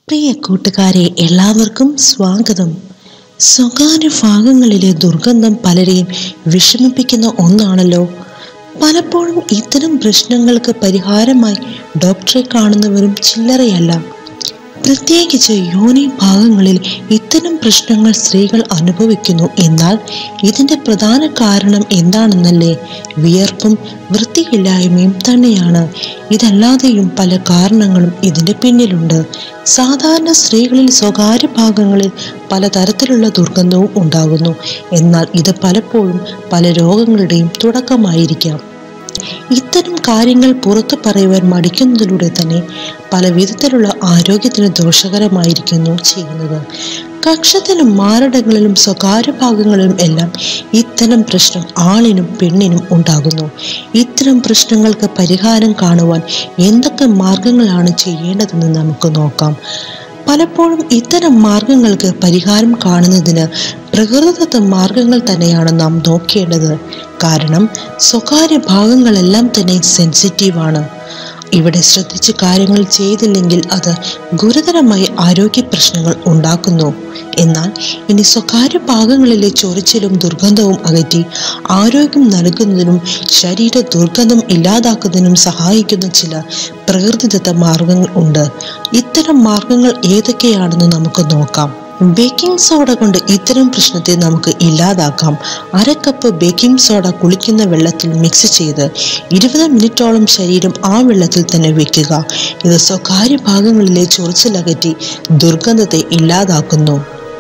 പ്രിയ കൂട്ടുകാരെ എല്ലാവർക്കും സ്വാഗതം സ്വകാര്യ ഭാഗങ്ങളിലെ ദുർഗന്ധം പലരെയും വിഷമിപ്പിക്കുന്ന ഒന്നാണല്ലോ പലപ്പോഴും ഇത്തരം പ്രശ്നങ്ങൾക്ക് പരിഹാരമായി ഡോക്ടറെ കാണുന്നവരും ചില്ലറയല്ല പ്രത്യേകിച്ച് യോനി ഭാഗങ്ങളിൽ ഇത്തരം പ്രശ്നങ്ങൾ സ്ത്രീകൾ അനുഭവിക്കുന്നു എന്നാൽ ഇതിന്റെ പ്രധാന കാരണം എന്താണെന്നല്ലേ വിയർപ്പും വൃത്തിയില്ലായ്മയും തന്നെയാണ് ഇതല്ലാതെയും പല കാരണങ്ങളും ഇതിന്റെ പിന്നിലുണ്ട് സാധാരണ സ്ത്രീകളിൽ സ്വകാര്യ ഭാഗങ്ങളിൽ പലതരത്തിലുള്ള ദുർഗന്ധവും ഉണ്ടാകുന്നു എന്നാൽ ഇത് പലപ്പോഴും പല രോഗങ്ങളുടെയും തുടക്കമായിരിക്കാം ഇത്തരം കാര്യങ്ങൾ പുറത്തു പറയുവാൻ മടിക്കുന്നതിലൂടെ തന്നെ പല വിധത്തിലുള്ള ആരോഗ്യത്തിന് ദോഷകരമായിരിക്കുന്നു ചെയ്യുന്നത് കക്ഷത്തിലും മാരടങ്ങളിലും സ്വകാര്യ ഭാഗങ്ങളിലും എല്ലാം ഇത്തരം പ്രശ്നം ആണിനും പെണ്ണിനും ഉണ്ടാകുന്നു ഇത്തരം പ്രശ്നങ്ങൾക്ക് പരിഹാരം കാണുവാൻ എന്തൊക്കെ മാർഗങ്ങളാണ് ചെയ്യേണ്ടതെന്ന് നമുക്ക് നോക്കാം പലപ്പോഴും ഇത്തരം മാർഗങ്ങൾക്ക് പരിഹാരം കാണുന്നതിന് പ്രകൃതിദത്ത മാർഗങ്ങൾ തന്നെയാണ് നാം നോക്കേണ്ടത് കാരണം സ്വകാര്യ ഭാഗങ്ങളെല്ലാം തന്നെ സെൻസിറ്റീവാണ് ഇവിടെ ശ്രദ്ധിച്ച് കാര്യങ്ങൾ ചെയ്തില്ലെങ്കിൽ അത് ഗുരുതരമായ ആരോഗ്യ പ്രശ്നങ്ങൾ ഉണ്ടാക്കുന്നു എന്നാൽ ഇനി സ്വകാര്യ ഭാഗങ്ങളിലെ ചൊറിച്ചിലും ദുർഗന്ധവും അകറ്റി ആരോഗ്യം നൽകുന്നതിനും ശരീര ദുർഗന്ധം ഇല്ലാതാക്കുന്നതിനും സഹായിക്കുന്ന ചില പ്രകൃതിദത്ത മാർഗങ്ങൾ ഉണ്ട് ഇത്തരം മാർഗങ്ങൾ ഏതൊക്കെയാണെന്ന് നമുക്ക് നോക്കാം ബേക്കിംഗ് സോഡ കൊണ്ട് ഇത്തരം പ്രശ്നത്തെ നമുക്ക് ഇല്ലാതാക്കാം അര കപ്പ് ബേക്കിംഗ് സോഡ കുളിക്കുന്ന വെള്ളത്തിൽ മിക്സ് ചെയ്ത് ഇരുപത് മിനിറ്റോളം ശരീരം ആ വെള്ളത്തിൽ തന്നെ വെക്കുക ഇത് സ്വകാര്യ ഭാഗങ്ങളിലെ ചൊറിച്ചിലകറ്റി ദുർഗന്ധത്തെ ഇല്ലാതാക്കുന്നു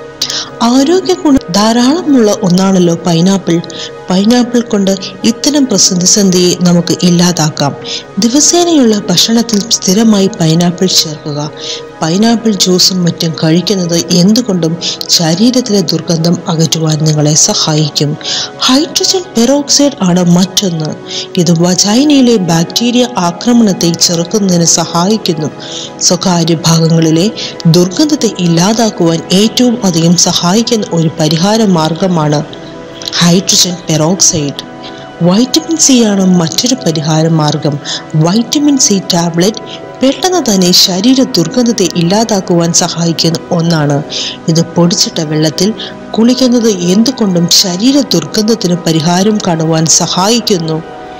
ആരോഗ്യ ഗുണം ധാരാളമുള്ള ഒന്നാണല്ലോ പൈനാപ്പിൾ പൈനാപ്പിൾ കൊണ്ട് ഇത്തരം പ്രതിസന്ധിയെ നമുക്ക് ഇല്ലാതാക്കാം ദിവസേനയുള്ള ഭക്ഷണത്തിൽ സ്ഥിരമായി പൈനാപ്പിൾ ചേർക്കുക പൈനാപ്പിൾ ജ്യൂസും മറ്റും കഴിക്കുന്നത് എന്തുകൊണ്ടും ശരീരത്തിലെ ദുർഗന്ധം അകറ്റുവാൻ നിങ്ങളെ സഹായിക്കും ഹൈഡ്രജൻ പെറോക്സൈഡ് ആണ് മറ്റൊന്ന് ഇത് വജൈനയിലെ ബാക്ടീരിയ ആക്രമണത്തെ ചെറുക്കുന്നതിന് സഹായിക്കുന്നു സ്വകാര്യ ഭാഗങ്ങളിലെ ദുർഗന്ധത്തെ ഇല്ലാതാക്കുവാൻ ഏറ്റവും അധികം സഹായിക്കുന്ന ഒരു പരിഹാര മാർഗമാണ് ഹൈഡ്രജൻ പെറോക്സൈഡ് വൈറ്റമിൻ സി ആണ് മറ്റൊരു പരിഹാര മാർഗം വൈറ്റമിൻ സി ടാബ്ലറ്റ് പെട്ടെന്ന് തന്നെ ശരീര ദുർഗന്ധത്തെ ഇല്ലാതാക്കുവാൻ സഹായിക്കുന്ന ഒന്നാണ് ഇത് പൊടിച്ചിട്ട വെള്ളത്തിൽ കുളിക്കുന്നത് എന്തുകൊണ്ടും ശരീര ദുർഗന്ധത്തിന് പരിഹാരം കാണുവാൻ സഹായിക്കുന്നു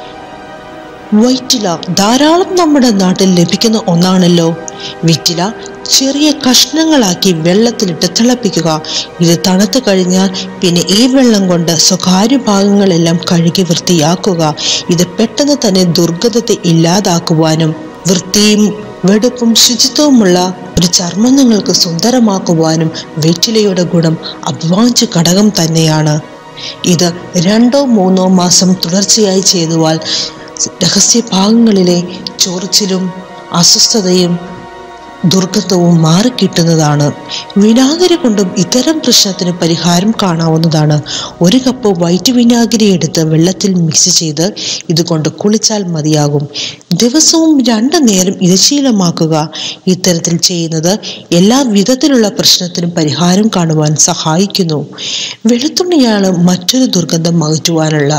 വൈറ്റില ധാരാളം നമ്മുടെ നാട്ടിൽ ലഭിക്കുന്ന ഒന്നാണല്ലോ വിറ്റില ചെറിയ കഷ്ണങ്ങളാക്കി വെള്ളത്തിലിട്ട് തിളപ്പിക്കുക ഇത് തണുത്തു കഴിഞ്ഞാൽ പിന്നെ ഈ വെള്ളം കൊണ്ട് സ്വകാര്യ ഭാഗങ്ങളെല്ലാം കഴുകി വൃത്തിയാക്കുക ഇത് പെട്ടെന്ന് തന്നെ ദുർഗന്ധത്തെ ഇല്ലാതാക്കുവാനും വൃത്തിയും വെടുപ്പും ശുചിത്വവുമുള്ള ഒരു ചർമ്മം നിങ്ങൾക്ക് സുന്ദരമാക്കുവാനും വെറ്റിലയുടെ ഗുണം അഭിവാഞ്ച ഘടകം തന്നെയാണ് ഇത് രണ്ടോ മൂന്നോ മാസം തുടർച്ചയായി ചെയ്തുവാൽ രഹസ്യ ഭാഗങ്ങളിലെ ചൊറിച്ചിലും അസ്വസ്ഥതയും ദുർഗന്ധവും മാറിക്കിട്ടുന്നതാണ് വിനാഗിരി കൊണ്ടും ഇത്തരം പ്രശ്നത്തിന് പരിഹാരം കാണാവുന്നതാണ് ഒരു കപ്പ് വൈറ്റ് വിനാഗിരി എടുത്ത് വെള്ളത്തിൽ മിക്സ് ചെയ്ത് ഇതുകൊണ്ട് കുളിച്ചാൽ മതിയാകും ദിവസവും രണ്ടു നേരം ഇത് ശീലമാക്കുക ഇത്തരത്തിൽ ചെയ്യുന്നത് എല്ലാ വിധത്തിലുള്ള പ്രശ്നത്തിനും പരിഹാരം കാണുവാൻ സഹായിക്കുന്നു വെളുത്തുള്ളിയാണ് മറ്റൊരു ദുർഗന്ധം അകറ്റുവാനുള്ള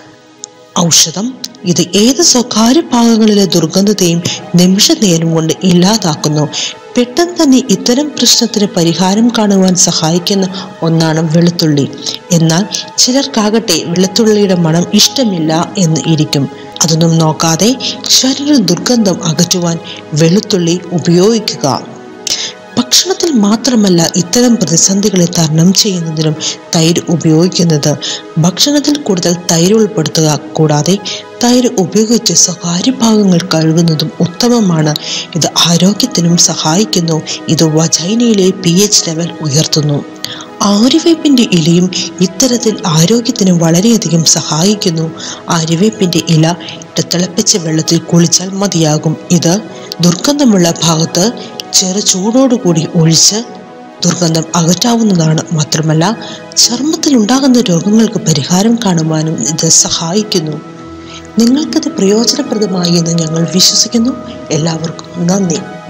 ഔഷധം ഇത് ഏത് സ്വകാര്യ ഭാഗങ്ങളിലെ ദുർഗന്ധത്തെയും നിമിഷ നേരം കൊണ്ട് ഇല്ലാതാക്കുന്നു പെട്ടെന്ന് തന്നെ ഇത്തരം പ്രശ്നത്തിന് പരിഹാരം കാണുവാൻ സഹായിക്കുന്ന ഒന്നാണ് വെളുത്തുള്ളി എന്നാൽ ചിലർക്കാകട്ടെ വെളുത്തുള്ളിയുടെ മണം ഇഷ്ടമില്ല എന്ന് ഇരിക്കും അതൊന്നും നോക്കാതെ ശരീര ദുർഗന്ധം അകറ്റുവാൻ വെളുത്തുള്ളി ഉപയോഗിക്കുക ഭക്ഷണത്തിൽ മാത്രമല്ല ഇത്തരം പ്രതിസന്ധികളെ തരണം ചെയ്യുന്നതിനും തൈര് ഉപയോഗിക്കുന്നത് ഭക്ഷണത്തിൽ കൂടുതൽ തൈര് ഉൾപ്പെടുത്തുക കൂടാതെ തൈര് ഉപയോഗിച്ച് സ്വകാര്യ ഭാഗങ്ങൾ കഴുകുന്നതും ഉത്തമമാണ് ഇത് ആരോഗ്യത്തിനും സഹായിക്കുന്നു ഇത് വജൈനയിലെ പി എച്ച് ലെവൽ ഉയർത്തുന്നു ആര്യവേപ്പിന്റെ ഇലയും ഇത്തരത്തിൽ ആരോഗ്യത്തിന് വളരെയധികം സഹായിക്കുന്നു ആര്യവേപ്പിന്റെ ഇല തിളപ്പിച്ച വെള്ളത്തിൽ കുളിച്ചാൽ മതിയാകും ഇത് ദുർഗന്ധമുള്ള ഭാഗത്ത് ചെറു ചൂടോടുകൂടി ഒഴിച്ച് ദുർഗന്ധം അകറ്റാവുന്നതാണ് മാത്രമല്ല ചർമ്മത്തിൽ ഉണ്ടാകുന്ന രോഗങ്ങൾക്ക് പരിഹാരം കാണുവാനും ഇത് സഹായിക്കുന്നു നിങ്ങൾക്കത് പ്രയോജനപ്രദമായി എന്ന് ഞങ്ങൾ വിശ്വസിക്കുന്നു എല്ലാവർക്കും നന്ദി